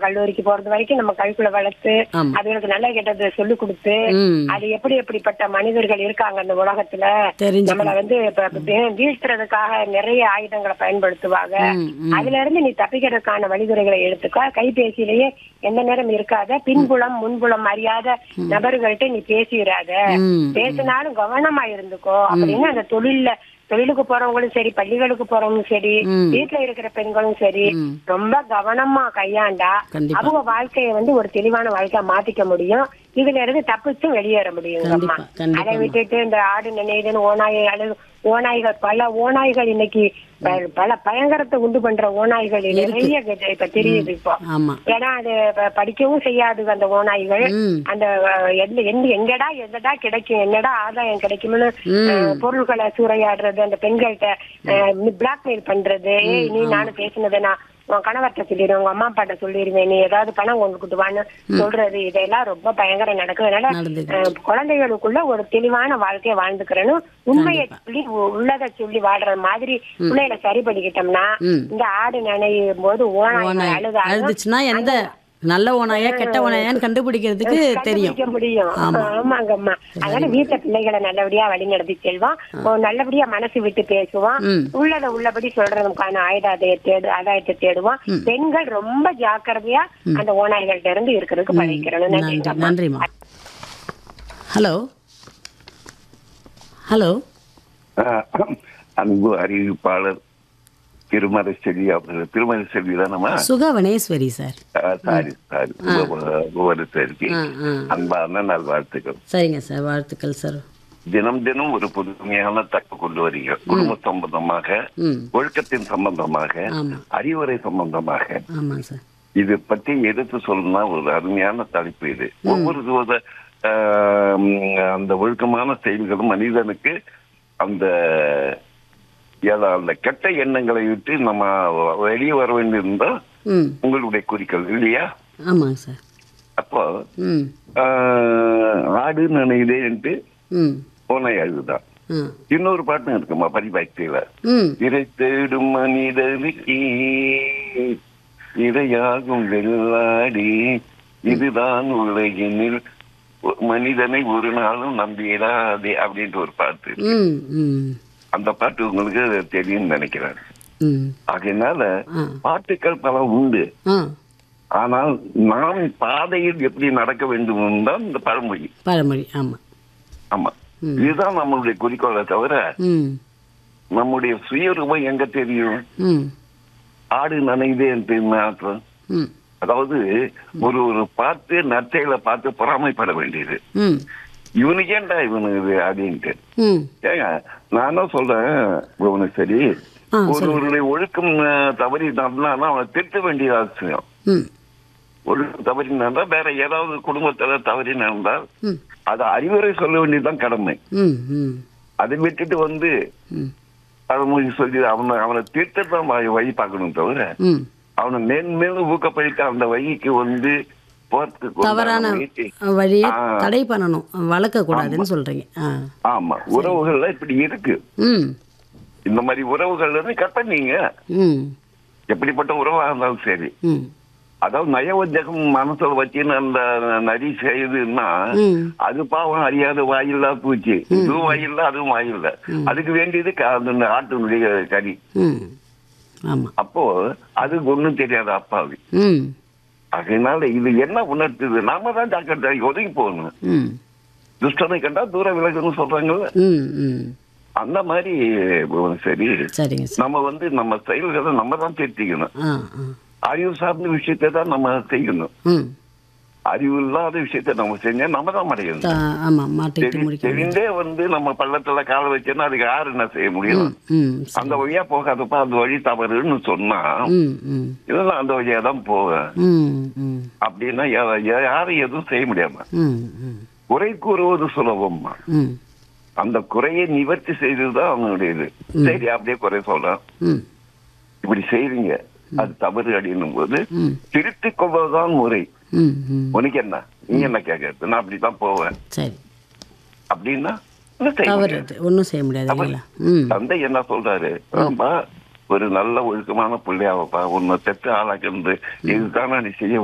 கல்லூரிக்கு போறது வரைக்கும் நம்ம கைக்குள்ள வளர்த்து ஆமா. அதுகளுக்கு நல்ல கெட்டதை சொல்லி கொடுத்து ம் அது எப்படி எப்படிப்பட்ட மனிதர்கள் இருக்காங்க அந்த உலகத்துல தெரிஞ்சுக்கணும். நம்மள வந்து இப்ப வீ- வீழ்த்துறதுக்காக நிறைய ஆயுதங்களை பயன்படுத்துவாங்க ம், ம். அதுல இருந்து நீ தப்பிக்கிறதுக்கான வழிமுறைகளை எடுத்துக்க கைபேசியிலேயே எந்த நேரம் இருக்காத பின்புலம் முன்புலம் அறியாத நபர்கள்ட்ட நீ பேசிடாத ம், பேசினாலும் கவனமா இருந்துக்கோ அப்படின்னு அந்த தொழில்ல தொழிலுக்கு போறவங்களும் சரி பள்ளிகளுக்கு போறவங்களும் சரி ம். வீட்டுல இருக்கிற பெண்களும் சரி ம். ரொம்ப கவனமா கையாண்டா கண்டிப்பா. அவங்க வாழ்க்கைய வந்து ஒரு தெளிவான வாழ்க்கையா மாத்திக்க முடியும் இதுல இருந்து தப்பிச்சும் வெளியேற முடியும் கண்டிப்பா, கண்டிப்பா. அதை விட்டுட்டு இந்த ஆடு நினைதுன்னு ஓநாய் அழு ஓநாய்கள் பல ஓநாய்கள் இன்னைக்கு ப- பல பயங்கரத்தை உண்டு பண்ற ஓநாய்கள் நிறைய இப்ப- இப்ப தெரியுது இப்போ ஆமா ஏன்னா அது ப- படிக்கவும் செய்யாது அந்த ஓநாய்கள் ம் அந்த அஹ், எந்த- எந்த- எங்கடா எதடா கிடைக்கும் என்னடா ஆதாயம் கிடைக்கும்னு அஹ், பொருள்களை சூறையாடுறது அந்த பெண்கள்கிட்ட பிளாக்மெயில் பண்றது ஏய் நீ நானும் பேசினதை நான் உன் கணவர்கிட்ட சொல்லிடுவேன் உங்க அம்மா அப்பாட்ட சொல்லிடுவேன் நீ ஏதாவது பணம் கொண்டுக்கிட்டு வான்னு சொல்றது இதெல்லாம் ரொம்ப பயங்கரம் நடக்கும் அதனால நடந்துட்டு அஹ், குழந்தைகளுக்குள்ள ஒரு தெளிவான வாழ்க்கையை வாழ்ந்துக்கிறேன்னு உண்மையை சொல்லி உ- உள்ளதை சொல்லி வாழ்ற மாதிரி பிள்ளைகளை சரி பண்ணிக்கிட்டோம்னா ம். இந்த ஆடு நினையும் போது ஓனாய் ஓனாய் அழுதாலும் அழுதுச்சுன்னா எந்த நல்ல ஓனாயா கெட்ட ஓனாயான்னு கண்டுபிடிக்கிறதுக்கு தெரியும் கண்டுபிடிக்க முடியும் ஆமாங்கம்மா அதனால வீட்டுல பிள்ளைகளை நல்லபடியா வழி நடத்தி செல்வோம் ஒரு நல்லபடியா மனசு விட்டு பேசுவோம் ம். உள்ளத உள்ளபடி சொல்றதுக்கான ஆயுதத்தை தேடு ஆதாயத்தை தேடுவோம் பெண்கள் ரொம்ப ஜாக்கிரதையா அந்த ஓநாய்கள்ட்ட இருந்து இருக்கிறதுக்கு பழகிக்கிறோம் நன்றி நன்றி நன்றிம்மா ஹலோ ஹலோ ஆஹ், அன்பு அறிவிப்பாளர் திருமலை செல்வி அவர்கள் Tirumalai Selvi Thanamma Sugavaneswari sir sorry sorry புவனேஸ்வரிக்கு ஆ ஆ அன்பான நல்வாழ்த்துக்கள் சரிங்க சார் வாழ்த்துக்கள் சார் தினம் தினம் ஒரு புதுமையான தக்க கொண்டு வரீங்க குடும்ப சம்பந்தமாக ம் ஒழுக்கத்தின் சம்பந்தமாக ஆமா அறிவுரை சம்பந்தமாக ஆமாம் சார் இது பத்தி எடுத்து சொல்லணும்னா ஒரு அருமையான தலைப்பு இது ஒவ்வொரு வித, ஆம், அந்த ஒழுக்கமான செயல்களும் மனிதனுக்கு அந்த ஏதா- அந்த கெட்ட எண்ணங்களை விட்டு நம்ம வெளியே வர வேண்டியிருந்தா ம் உங்களுடைய குறிக்கோள் இல்லையா ஆமாங்க சார் அப்போ ம் ஆஹ், ஆடு நினைதேன்ட்டு ம் போனை அழுதுதான் ஆ இன்னொரு பாட்டும் இருக்குமா பரிபாக்தியில ம் இறை தேடும் மனிதனுக்கு இரையாகும் வெள்ளாடி இதுதான் உலகினில் ஒ- மனிதனை ஒரு நாளும் நம்பிடாதே அப்படின்ட்டு ஒரு பாட்டு ம் ம் அந்த பாட்டு உங்களுக்கு தெரியும்னு நினைக்கிறேன் ம் ஆகையினால ஆ பாட்டுக்கள் பல உண்டு ஆ ஆனால் நாம் பாதையில் எப்படி நடக்க வேண்டும் தான் இந்த பழமொழி பழமொழி ஆமாம் ஆமா இதுதான் நம்மளுடைய குறிக்கோளை தவிர ம் நம்முடைய சுயரூபம் எங்க தெரியும் ம் ஆடு நனைதே என்று மாற்றம் ம் அதாவது ஒரு ஒரு பார்த்து நற்செயலை பார்த்து பொறாமைப்பட வேண்டியது ம் இவனுக்கு ஏன்டா இவனுக்கு இது அப்படின்ட்டு ம் ஏங்க நானும் சொல்றேன் இவனுக்கு சரி ஆ, ஒருவருடைய ஒழுக்கம் அஹ், தவறி நடந்தானா அவனை திருத்த வேண்டியது அவசியம் ம் ஒழுக்கம் தவறி நடந்தா வேற ஏதாவது குடும்பத்துல தவறி நடந்தால் ம் அது அறிவுரை சொல்ல வேண்டியதுதான் கடமை ம் ம் அதை விட்டுட்டு வந்து ம் பழமொழி சொல்லி அவனை அவனை திருத்த தான் வழி பார்க்கணும் தவிர ம் அவனை மேன்மேலும் ஊக்கப்படுத்த அந்த வழிக்கு வந்து போறதுக்கு உண்டான தவறான முயற்சி. வழியை ஆ. தடை பண்ணணும் வளர்க்கக்கூடாதுன்னு சொல்கிறீங்க ஆ ஆமா உறவுகள்ல இப்படி இருக்கு ம் இந்த மாதிரி உறவுகள்ல இருந்து கட் பண்ணீங்க ம் எப்படிப்பட்ட உறவா இருந்தாலும் சரி ம் அதாவது நயவஞ்சகம் மனசுல வச்சுன்னு அந்த நரி செய்யுதுன்னா ம் அது பாவம் அறியாத வாயில்லா பூச்சி இதுவும் வாயில்ல அதுவும் வாயில்ல அதுக்கு வேண்டியது க- அந்த ஆட்டினுடைய கறி ம் ஆமாம் அப்போ அது ஒண்ணும் தெரியாத அப்பாவி ம் அதனால இது என்ன உணர்த்துது நாம தான் ஜாக்கிரதை ஒதுங்கி போகணும் ம் துஷ்டனை கண்டா தூர விலகுன்னு சொல்றாங்கல்ல ம் ம் அந்த மாதிரி சரி சரிங்க சார் நம்ம வந்து நம்ம செயல்களை நம்ம தான் திருத்திக்கணும் ஆ ஆ அறிவு சார்ந்த விஷயத்தை தான் நம்ம செய்யணும் ம் அறிவு இல்லாத விஷயத்தை நம்ம செஞ்சா நம்ம தான் அடையணும் தா- ஆமாம் மாட்டிட்டு தெரி- முடிக்க முடியும் தெரிந்தே வந்து நம்ம பள்ளத்துல கால வச்சோன்னா அதுக்கு யாரு என்ன செய்ய முடியும் ம் ம் சரி. அந்த வழியா போகாதப்ப அந்த வழி தவறுன்னு சொன்னா ம் ம் இதெல்லாம் அந்த வழியா தான் போவேன் ம் ம் அப்படின்னா யா- யா- யாரும் எதுவும் செய்ய முடியாம ம் ம் குறை கூறுவது சுலபமா ம் அந்த குறையை நிவர்த்தி செய்ததுதான் அவனுடைய இது சரி அப்படியே குறை சொல்றான் ம் இப்படி செய்றீங்க அது தவறு அப்படின்னும் போது ம் திருத்திக் கொள்வதுதான் முறை ம் ம் உனக்கு என்ன நீ என்ன கேட்கறது நான் அப்படித்தான் போவேன் சரி அப்படின்னா என்ன செய்ய தவறு முடியாது. அது ஒன்றும் செய்ய முடியாது இல்லைங்களா ம் தந்தை என்ன சொல்றாரு ஆமா ஒரு நல்ல ஒழுக்கமான பிள்ளையாவப்பா உன்னை பெற்று ஆளாக்குறது இதுதானே நீ செய்ய